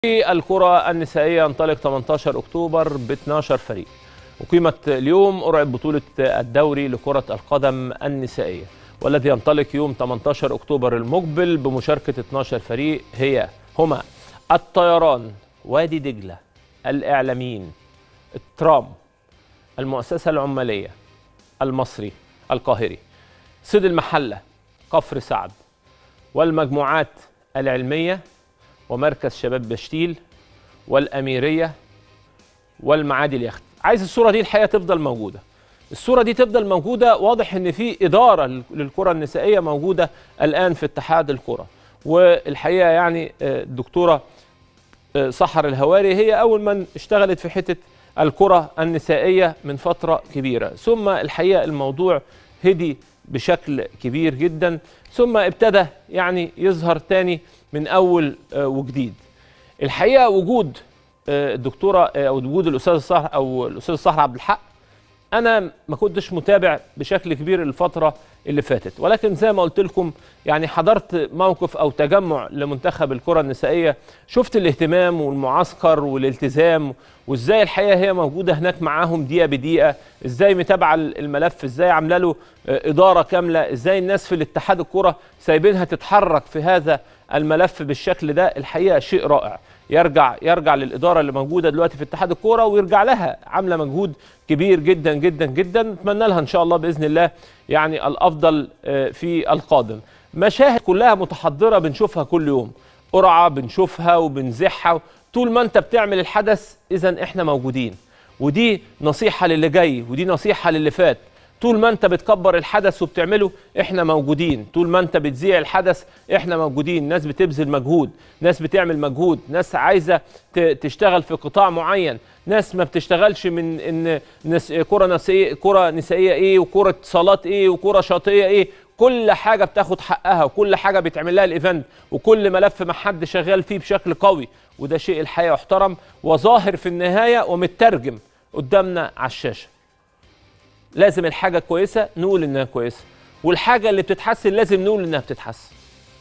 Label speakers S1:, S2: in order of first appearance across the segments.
S1: الكرة النسائية ينطلق 18 أكتوبر ب 12 فريق أقيمت اليوم قرعة بطولة الدوري لكرة القدم النسائية والذي ينطلق يوم 18 أكتوبر المقبل بمشاركة 12 فريق هي هما الطيران وادي دجلة الإعلاميين الترام المؤسسة العمالية المصري القاهري صيد المحلة كفر سعد والمجموعات العلمية ومركز شباب بشتيل والأميرية والمعادي اليخت عايز الصورة دي الحقيقة تفضل موجودة الصورة دي تفضل موجودة واضح ان في إدارة للكرة النسائية موجودة الآن في اتحاد الكرة والحقيقة يعني الدكتورة سحر الهواري هي أول من اشتغلت في حتة الكرة النسائية من فترة كبيرة ثم الحقيقة الموضوع هدي بشكل كبير جدا ثم ابتدى يعني يظهر تاني من اول وجديد الحقيقه وجود الدكتوره او وجود الاستاذ صح او الاستاذ صحر عبد الحق انا ما كنتش متابع بشكل كبير الفتره اللي فاتت ولكن زي ما قلت لكم يعني حضرت موقف او تجمع لمنتخب الكره النسائيه شفت الاهتمام والمعسكر والالتزام وازاي الحقيقه هي موجوده هناك معاهم دقيقه بدقيقه ازاي متابعه الملف ازاي عامله له اداره كامله ازاي الناس في الاتحاد الكره سايبينها تتحرك في هذا الملف بالشكل ده الحقيقه شيء رائع يرجع يرجع للاداره اللي موجوده دلوقتي في اتحاد الكوره ويرجع لها عامله مجهود كبير جدا جدا جدا نتمنى لها ان شاء الله باذن الله يعني الافضل في القادم مشاهد كلها متحضره بنشوفها كل يوم قرعه بنشوفها وبنزحها طول ما انت بتعمل الحدث اذا احنا موجودين ودي نصيحه للي جاي ودي نصيحه للي فات طول ما انت بتكبر الحدث وبتعمله احنا موجودين طول ما انت بتذيع الحدث احنا موجودين ناس بتبذل مجهود ناس بتعمل مجهود ناس عايزه تشتغل في قطاع معين ناس ما بتشتغلش من ان نس... كره نسائيه كره نسائيه ايه وكره صالات ايه وكره شاطئيه ايه كل حاجه بتاخد حقها وكل حاجه بيتعمل لها الايفنت وكل ملف ما حد شغال فيه بشكل قوي وده شيء الحقيقه يحترم وظاهر في النهايه ومترجم قدامنا على الشاشه لازم الحاجه كويسه نقول انها كويسه والحاجه اللي بتتحسن لازم نقول انها بتتحسن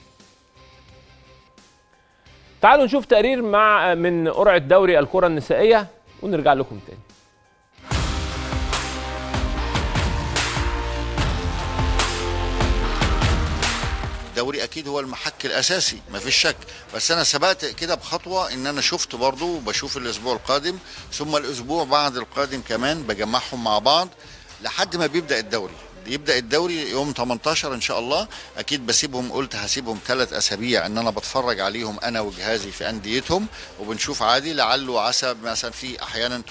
S1: تعالوا نشوف تقرير مع من قرعه دوري الكره النسائيه ونرجع لكم تاني
S2: الدوري اكيد هو المحك الاساسي ما فيش شك بس انا سبقت كده بخطوه ان انا شفت برضو بشوف الاسبوع القادم ثم الاسبوع بعد القادم كمان بجمعهم مع بعض لحد ما بيبدا الدوري يبدا الدوري يوم 18 ان شاء الله اكيد بسيبهم قلت هسيبهم ثلاث اسابيع ان انا بتفرج عليهم انا وجهازي في انديتهم وبنشوف عادي لعل وعسى مثلا في احيانا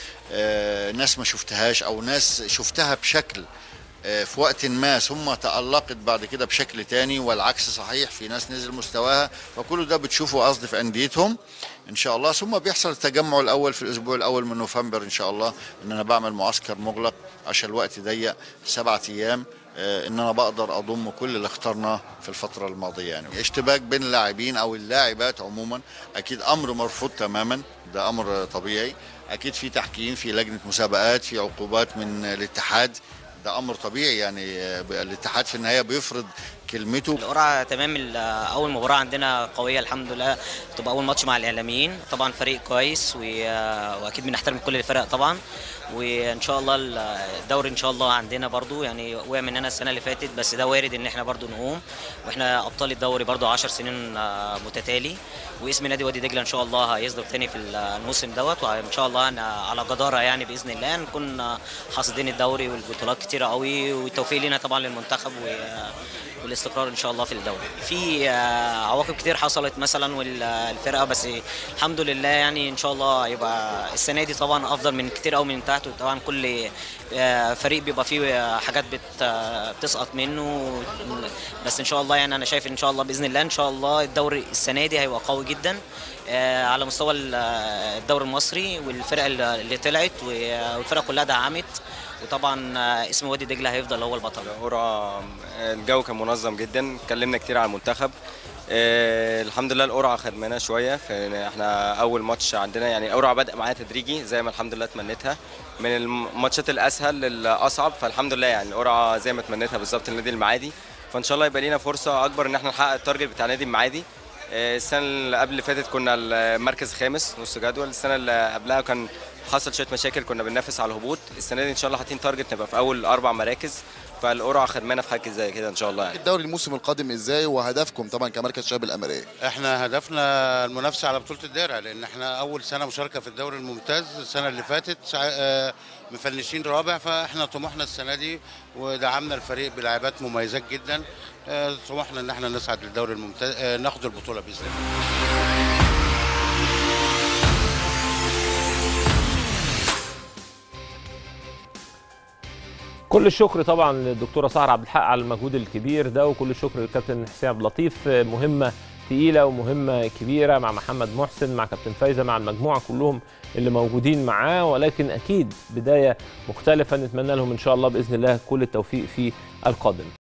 S2: آه ناس ما شفتهاش او ناس شفتها بشكل في وقت ما ثم تألقت بعد كده بشكل تاني والعكس صحيح في ناس نزل مستواها فكل ده بتشوفه قصدي في أنديتهم إن شاء الله ثم بيحصل التجمع الأول في الأسبوع الأول من نوفمبر إن شاء الله إن أنا بعمل معسكر مغلق عشان الوقت ضيق سبعة أيام ان انا بقدر اضم كل اللي اخترناه في الفتره الماضيه يعني اشتباك بين اللاعبين او اللاعبات عموما اكيد امر مرفوض تماما ده امر طبيعي اكيد في تحكيم في لجنه مسابقات في عقوبات من الاتحاد ده امر طبيعي يعني الاتحاد في النهايه بيفرض كلمته
S3: القرعه تمام اول مباراه عندنا قويه الحمد لله تبقى اول ماتش مع الاعلاميين طبعا فريق كويس واكيد بنحترم كل الفرق طبعا وان شاء الله الدوري ان شاء الله عندنا برضو يعني وقع مننا السنه اللي فاتت بس ده وارد ان احنا برضو نقوم واحنا ابطال الدوري برضو 10 سنين متتالي واسم نادي وادي دجله ان شاء الله هيصدر تاني في الموسم دوت وان شاء الله على جداره يعني باذن الله نكون حاصدين الدوري والبطولات كتيره قوي والتوفيق لنا طبعا للمنتخب و والاستقرار ان شاء الله في الدوري في عواقب كتير حصلت مثلا والفرقه بس الحمد لله يعني ان شاء الله يبقى السنه دي طبعا افضل من كتير قوي من تحت وطبعا كل فريق بيبقى فيه حاجات بتسقط منه بس ان شاء الله يعني انا شايف ان شاء الله باذن الله ان شاء الله الدوري السنه دي هيبقى قوي جدا على مستوى الدوري المصري والفرق اللي طلعت والفرق كلها دعمت وطبعا اسم وادي دجله هيفضل هو البطل
S4: القرعه الجو كان منظم جدا اتكلمنا كتير على المنتخب آه الحمد لله القرعه خدمنا شويه احنا اول ماتش عندنا يعني القرعه بدا معايا تدريجي زي ما الحمد لله تمنيتها من الماتشات الاسهل للاصعب فالحمد لله يعني القرعه زي ما تمنيتها بالظبط النادي المعادي فان شاء الله يبقى لينا فرصه اكبر ان احنا نحقق التارجت بتاع نادي المعادي آه، السنه اللي قبل اللي فاتت كنا المركز الخامس نص جدول السنه اللي قبلها كان حصل شويه مشاكل كنا بننافس على الهبوط السنه دي ان شاء الله حاطين تارجت نبقى في اول اربع مراكز فالقرعه خدمانا في حاجه زي كده ان شاء الله يعني
S5: الدوري الموسم القادم ازاي وهدفكم طبعا كمركز شباب الاميريه
S6: احنا هدفنا المنافسه على بطوله الدرع لان احنا اول سنه مشاركه في الدوري الممتاز السنه اللي فاتت سع- آه، مفنشين رابع فاحنا طموحنا السنه دي ودعمنا الفريق بلاعبات مميزات جدا آه، طموحنا ان احنا نصعد للدوري الممتاز آه، ناخد البطوله باذن الله
S1: كل الشكر طبعا للدكتوره سهر عبد الحق على المجهود الكبير ده وكل الشكر للكابتن حسين عبد اللطيف مهمه تقيله ومهمه كبيره مع محمد محسن مع كابتن فايزه مع المجموعه كلهم اللي موجودين معاه ولكن اكيد بدايه مختلفه نتمنى لهم ان شاء الله باذن الله كل التوفيق في القادم